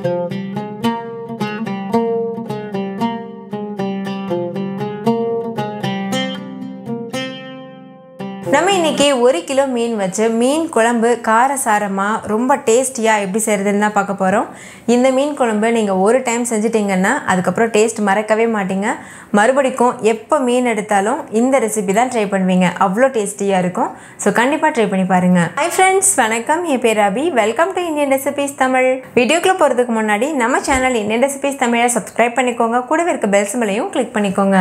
நம்ம இன்னைக்கு ஒரு கிலோ மீன் வச்சு மீன் குழம்பு காரசாரமாக ரொம்ப டேஸ்டியாக எப்படி செய்கிறதுன்னு தான் பார்க்க போகிறோம் இந்த மீன் குழம்பு நீங்கள் ஒரு டைம் செஞ்சிட்டிங்கன்னா அதுக்கப்புறம் டேஸ்ட் மறக்கவே மாட்டீங்க மறுபடிக்கும் எப்போ மீன் எடுத்தாலும் இந்த ரெசிபி தான் ட்ரை பண்ணுவீங்க அவ்வளோ டேஸ்டியாக இருக்கும் ஸோ கண்டிப்பாக ட்ரை பண்ணி பாருங்கள் ஹை ஃப்ரெண்ட்ஸ் வணக்கம் என் பேர் Abhi welcome to Indian recipes Tamil வீடியோக்குள்ளே போகிறதுக்கு முன்னாடி நம்ம சேனல் இந்தியன் ரெசிபிஸ் தமிழை சப்ஸ்கிரைப் பண்ணிக்கோங்க கூடவே இருக்க பெல் சிம்பிளையும் கிளிக் பண்ணிக்கோங்க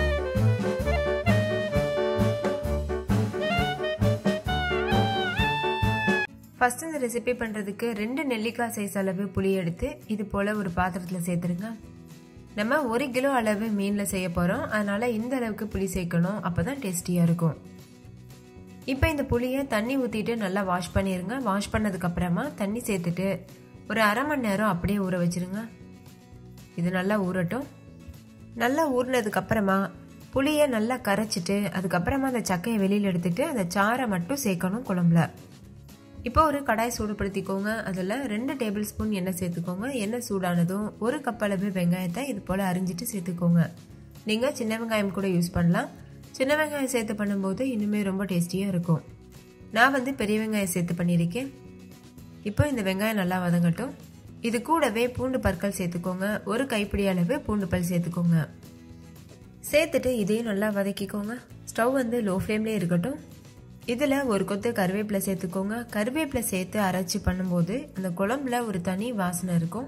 ஃபஸ்ட் இந்த ரெசிபி பண்ணுறதுக்கு ரெண்டு நெல்லிக்காய் சைஸ் அளவு புளி எடுத்து இது போல் ஒரு பாத்திரத்தில் சேர்த்துருங்க நம்ம ஒரு கிலோ அளவு மீனில் செய்ய போகிறோம் அதனால் இந்த அளவுக்கு புளி சேர்க்கணும் அப்போ தான் டேஸ்டியாக இருக்கும் இப்போ இந்த புளியை தண்ணி ஊற்றிட்டு நல்லா வாஷ் பண்ணிடுங்க வாஷ் பண்ணதுக்கப்புறமா தண்ணி சேர்த்துட்டு ஒரு அரை மணி நேரம் அப்படியே ஊற வச்சுருங்க இது நல்லா ஊறட்டும் நல்லா ஊறினதுக்கப்புறமா புளியை நல்லா கரைச்சிட்டு அதுக்கப்புறமா அந்த சக்கையை வெளியில் எடுத்துட்டு அந்த சாரை மட்டும் சேர்க்கணும் குழம்புல இப்போ ஒரு கடாய் சூடுபடுத்திக்கோங்க அதில் ரெண்டு டேபிள் ஸ்பூன் எண்ணெய் சேர்த்துக்கோங்க எண்ணெய் சூடானதும் ஒரு கப் அளவு வெங்காயத்தை இது போல் அரிஞ்சிட்டு சேர்த்துக்கோங்க நீங்கள் சின்ன வெங்காயம் கூட யூஸ் பண்ணலாம் சின்ன வெங்காயம் சேர்த்து பண்ணும்போது இன்னுமே ரொம்ப டேஸ்டியாக இருக்கும் நான் வந்து பெரிய வெங்காயம் சேர்த்து பண்ணியிருக்கேன் இப்போ இந்த வெங்காயம் நல்லா வதங்கட்டும் இது கூடவே பூண்டு பற்கள் சேர்த்துக்கோங்க ஒரு கைப்பிடி அளவு பூண்டு பல் சேர்த்துக்கோங்க சேர்த்துட்டு இதையும் நல்லா வதக்கிக்கோங்க ஸ்டவ் வந்து லோ ஃப்ளேம்லேயே இருக்கட்டும் இதில் ஒரு கொத்து கருவேப்பிலை சேர்த்துக்கோங்க கருவேப்பிலை சேர்த்து அரைச்சி பண்ணும்போது அந்த குழம்புல ஒரு தனி வாசனை இருக்கும்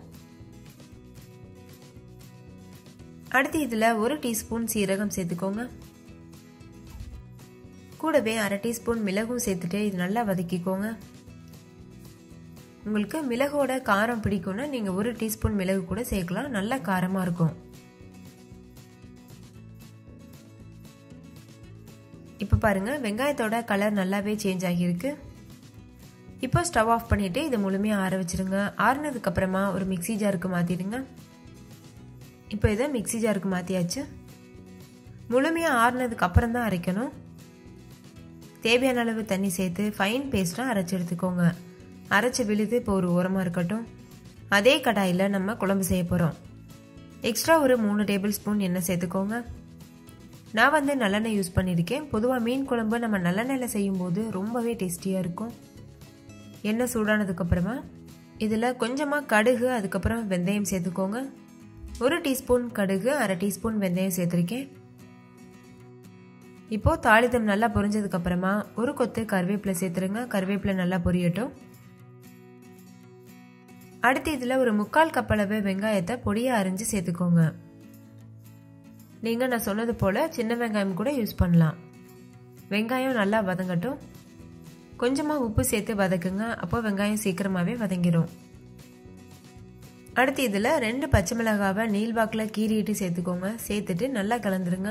அடுத்து இதில் ஒரு டீஸ்பூன் சீரகம் சேர்த்துக்கோங்க கூடவே அரை டீஸ்பூன் மிளகும் சேர்த்துட்டு இது நல்லா வதக்கிக்கோங்க உங்களுக்கு மிளகோட காரம் பிடிக்கும்னா நீங்கள் ஒரு டீஸ்பூன் மிளகு கூட சேர்க்கலாம் நல்ல காரமாக இருக்கும் இப்போ பாருங்கள் வெங்காயத்தோட கலர் நல்லாவே சேஞ்ச் ஆகியிருக்கு இப்போ ஸ்டவ் ஆஃப் பண்ணிவிட்டு இதை முழுமையாக ஆற வச்சுருங்க ஆறுனதுக்கப்புறமா ஒரு மிக்சி ஜாருக்கு மாற்றிடுங்க இப்போ இதை மிக்சி ஜாருக்கு மாற்றியாச்சு முழுமையாக ஆறுனதுக்கு அப்புறம் தான் அரைக்கணும் தேவையான அளவு தண்ணி சேர்த்து ஃபைன் பேஸ்ட்டாக அரைச்சி எடுத்துக்கோங்க அரைச்சி விழுது இப்போ ஒரு ஓரமாக இருக்கட்டும் அதே கடாயில் நம்ம குழம்பு செய்ய போகிறோம் எக்ஸ்ட்ரா ஒரு மூணு டேபிள் ஸ்பூன் எண்ணெய் சேர்த்துக்கோங்க நான் வந்து நல்லெண்ணெய் யூஸ் பண்ணியிருக்கேன் பொதுவாக மீன் குழம்பு நம்ம நல்லெண்ணெயில் செய்யும்போது ரொம்பவே டேஸ்டியாக இருக்கும் எண்ணெய் சூடானதுக்கப்புறமா இதில் கொஞ்சமாக கடுகு அதுக்கப்புறம் வெந்தயம் சேர்த்துக்கோங்க ஒரு டீஸ்பூன் கடுகு அரை டீஸ்பூன் வெந்தயம் சேர்த்துருக்கேன் இப்போது தாளிதம் நல்லா பொரிஞ்சதுக்கப்புறமா ஒரு கொத்து கருவேப்பிலை சேர்த்துருங்க கருவேப்பிலை நல்லா பொரியட்டும் அடுத்து இதில் ஒரு முக்கால் கப்பளவு வெங்காயத்தை பொடியாக அரிஞ்சு சேர்த்துக்கோங்க நீங்கள் நான் சொன்னது போல் சின்ன வெங்காயம் கூட யூஸ் பண்ணலாம் வெங்காயம் நல்லா வதங்கட்டும் கொஞ்சமாக உப்பு சேர்த்து வதக்குங்க அப்போ வெங்காயம் சீக்கிரமாகவே வதங்கிடும் அடுத்து இதில் ரெண்டு பச்சை மிளகாவை நீள்வாக்கில் கீறிட்டு சேர்த்துக்கோங்க சேர்த்துட்டு நல்லா கலந்துருங்க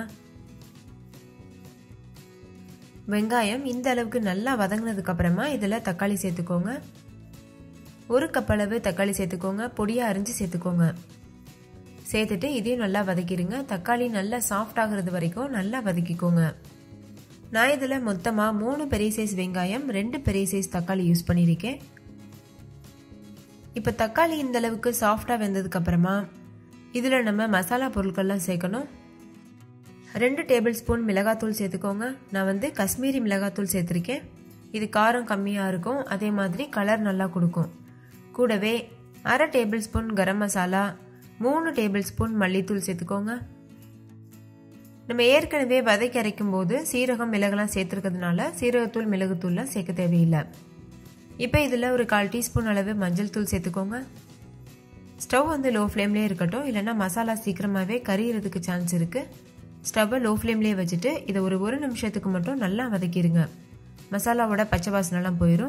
வெங்காயம் இந்த அளவுக்கு நல்லா வதங்கினதுக்கு அப்புறமா இதில் தக்காளி சேர்த்துக்கோங்க ஒரு கப் அளவு தக்காளி சேர்த்துக்கோங்க பொடியாக அரிஞ்சு சேர்த்துக்கோங்க சேர்த்துட்டு இதையும் நல்லா வதக்கிடுங்க தக்காளி நல்லா சாஃப்ட் ஆகிறது வரைக்கும் நல்லா வதக்கிக்கோங்க நான் இதில் மொத்தமாக மூணு பெரிய சைஸ் வெங்காயம் ரெண்டு பெரிய சைஸ் தக்காளி யூஸ் பண்ணியிருக்கேன் இப்போ தக்காளி இந்த அளவுக்கு சாஃப்டாக வெந்ததுக்கப்புறமா இதில் நம்ம மசாலா பொருட்கள்லாம் சேர்க்கணும் ரெண்டு டேபிள் ஸ்பூன் மிளகாத்தூள் சேர்த்துக்கோங்க நான் வந்து காஷ்மீரி மிளகாத்தூள் சேர்த்துருக்கேன் இது காரம் கம்மியாக இருக்கும் அதே மாதிரி கலர் நல்லா கொடுக்கும் கூடவே அரை டேபிள் ஸ்பூன் கரம் மசாலா மூணு டேபிள் ஸ்பூன் மல்லித்தூள் சேர்த்துக்கோங்க நம்ம ஏற்கனவே வதக்கி அரைக்கும் போது சீரகம் மிளகுலாம் சேர்த்துருக்கிறதுனால சீரகத்தூள் மிளகுத்தூள்லாம் சேர்க்க தேவையில்லை இப்போ இதில் ஒரு கால் டீஸ்பூன் அளவு மஞ்சள் தூள் சேர்த்துக்கோங்க ஸ்டவ் வந்து லோ ஃப்ளேம்லேயே இருக்கட்டும் இல்லைன்னா மசாலா சீக்கிரமாகவே கறியிறதுக்கு சான்ஸ் இருக்குது ஸ்டவ்வை லோ ஃப்ளேம்லேயே வச்சுட்டு இதை ஒரு ஒரு நிமிஷத்துக்கு மட்டும் நல்லா வதக்கிடுங்க மசாலாவோட பச்சை வாசனைலாம் போயிடும்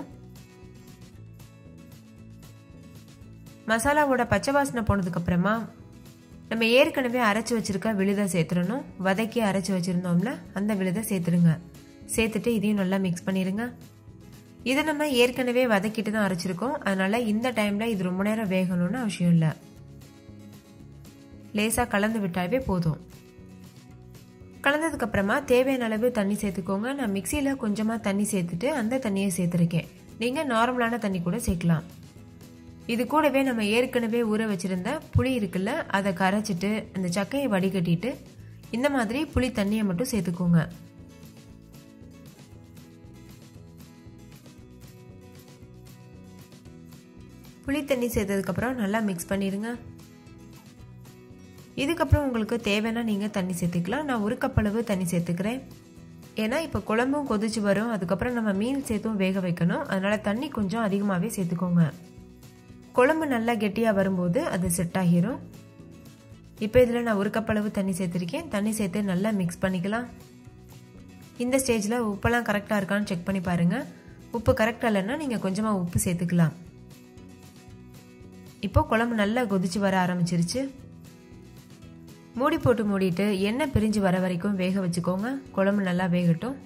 மசாலாவோட பச்சை வாசனை போனதுக்கப்புறமா நம்ம ஏற்கனவே அரைச்சி வச்சிருக்க விழுதை சேர்த்துடணும் வதக்கி அரைச்சி வச்சுருந்தோம்ல அந்த விழுதை சேர்த்துடுங்க சேர்த்துட்டு இதையும் நல்லா மிக்ஸ் பண்ணிடுங்க இதை நம்ம ஏற்கனவே வதக்கிட்டு தான் அரைச்சிருக்கோம் அதனால் இந்த டைமில் இது ரொம்ப நேரம் வேகணும்னு அவசியம் இல்லை லேசாக கலந்து விட்டாவே போதும் கலந்ததுக்கப்புறமா தேவையான அளவு தண்ணி சேர்த்துக்கோங்க நான் மிக்சியில் கொஞ்சமாக தண்ணி சேர்த்துட்டு அந்த தண்ணியை சேர்த்துருக்கேன் நீங்கள் நார்மலான தண்ணி கூட சேர்க்கலாம் இது கூடவே நம்ம ஏற்கனவே ஊற வச்சுருந்த புளி இருக்குல்ல அதை கரைச்சிட்டு அந்த சக்கையை வடிகட்டிட்டு இந்த மாதிரி புளி தண்ணியை மட்டும் சேர்த்துக்கோங்க புளி தண்ணி சேர்த்ததுக்கப்புறம் நல்லா மிக்ஸ் பண்ணிடுங்க இதுக்கப்புறம் உங்களுக்கு தேவைன்னா நீங்கள் தண்ணி சேர்த்துக்கலாம் நான் ஒரு கப் அளவு தண்ணி சேர்த்துக்கிறேன் ஏன்னா இப்போ குழம்பும் கொதிச்சு வரும் அதுக்கப்புறம் நம்ம மீன் சேர்த்தும் வேக வைக்கணும் அதனால் தண்ணி கொஞ்சம் அதிகமாகவே சேர்த்துக்கோங்க குழம்பு நல்லா கெட்டியாக வரும்போது அது செட் ஆகிரும் இப்போ இதில் நான் ஒரு கப் அளவு தண்ணி சேர்த்துருக்கேன் தண்ணி சேர்த்து நல்லா மிக்ஸ் பண்ணிக்கலாம் இந்த ஸ்டேஜில் உப்பெல்லாம் கரெக்டாக இருக்கான்னு செக் பண்ணி பாருங்கள் உப்பு கரெக்டாக இல்லைன்னா நீங்கள் கொஞ்சமாக உப்பு சேர்த்துக்கலாம் இப்போ குழம்பு நல்லா கொதிச்சு வர ஆரம்பிச்சிருச்சு மூடி போட்டு மூடிட்டு எண்ணெய் பிரிஞ்சு வர வரைக்கும் வேக வச்சுக்கோங்க குழம்பு நல்லா வேகட்டும்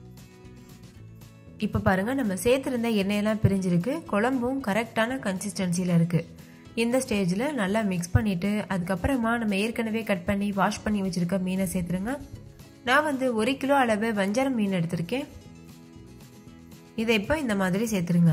இப்போ பாருங்கள் நம்ம சேர்த்துருந்த எண்ணெயெல்லாம் பிரிஞ்சிருக்கு குழம்பும் கரெக்டான கன்சிஸ்டன்சியில் இருக்குது இந்த ஸ்டேஜில் நல்லா மிக்ஸ் பண்ணிவிட்டு அதுக்கப்புறமா நம்ம ஏற்கனவே கட் பண்ணி வாஷ் பண்ணி வச்சுருக்க மீனை சேர்த்துருங்க நான் வந்து ஒரு கிலோ அளவு வஞ்சரம் மீன் எடுத்திருக்கேன் இதை இப்போ இந்த மாதிரி சேர்த்துருங்க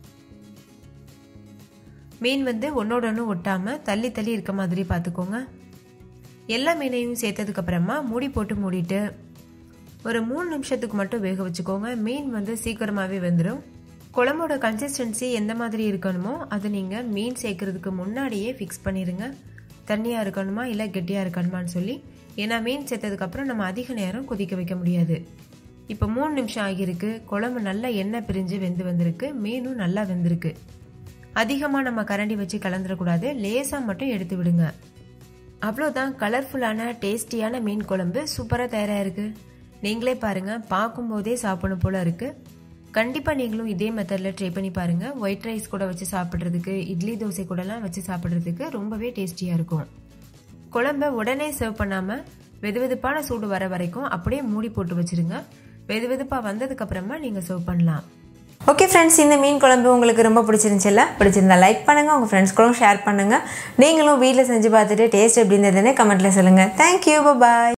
மீன் வந்து ஒன்றோட ஒன்று ஒட்டாமல் தள்ளி தள்ளி இருக்க மாதிரி பார்த்துக்கோங்க எல்லா மீனையும் சேர்த்ததுக்கப்புறமா மூடி போட்டு மூடிட்டு ஒரு மூணு நிமிஷத்துக்கு மட்டும் வேக வச்சுக்கோங்க மீன் வந்து சீக்கிரமாகவே வெந்துடும் குழம்போட கன்சிஸ்டன்சி எந்த மாதிரி இருக்கணுமோ அது நீங்கள் மீன் சேர்க்கறதுக்கு முன்னாடியே ஃபிக்ஸ் பண்ணிடுங்க தண்ணியாக இருக்கணுமா இல்லை கெட்டியாக இருக்கணுமான்னு சொல்லி ஏன்னா மீன் சேர்த்ததுக்கப்புறம் நம்ம அதிக நேரம் கொதிக்க வைக்க முடியாது இப்போ மூணு நிமிஷம் ஆகியிருக்கு குழம்பு நல்லா எண்ணெய் பிரிஞ்சு வெந்து வந்திருக்கு மீனும் நல்லா வெந்திருக்கு அதிகமாக நம்ம கரண்டி வச்சு கலந்துடக்கூடாது லேசாக மட்டும் எடுத்து விடுங்க அவ்வளோதான் கலர்ஃபுல்லான டேஸ்டியான மீன் குழம்பு சூப்பராக தயாராக இருக்குது நீங்களே பாருங்கள் பார்க்கும்போதே சாப்பிடணும் போல் இருக்குது கண்டிப்பாக நீங்களும் இதே மெத்தடில் ட்ரை பண்ணி பாருங்கள் ஒயிட் ரைஸ் கூட வச்சு சாப்பிட்றதுக்கு இட்லி தோசை கூடலாம் வச்சு சாப்பிட்றதுக்கு ரொம்பவே டேஸ்டியாக இருக்கும் குழம்ப உடனே சர்வ் பண்ணாமல் வெது வெதுப்பான சூடு வர வரைக்கும் அப்படியே மூடி போட்டு வச்சுருங்க வெது வெதுப்பாக வந்ததுக்கப்புறமா நீங்கள் சர்வ் பண்ணலாம் ஓகே ஃப்ரெண்ட்ஸ் இந்த மீன் குழம்பு உங்களுக்கு ரொம்ப பிடிச்சிருந்துச்சுல்ல பிடிச்சிருந்தா லைக் பண்ணுங்கள் உங்கள் ஃப்ரெண்ட்ஸ் கூட ஷேர் பண்ணுங்கள் நீங்களும் வீட்டில் செஞ்சு பார்த்துட்டு டேஸ்ட் எப்படி இருந்ததுன்னு கமெண்ட்டில் சொல்லுங்கள் தேங்க்யூ பாய்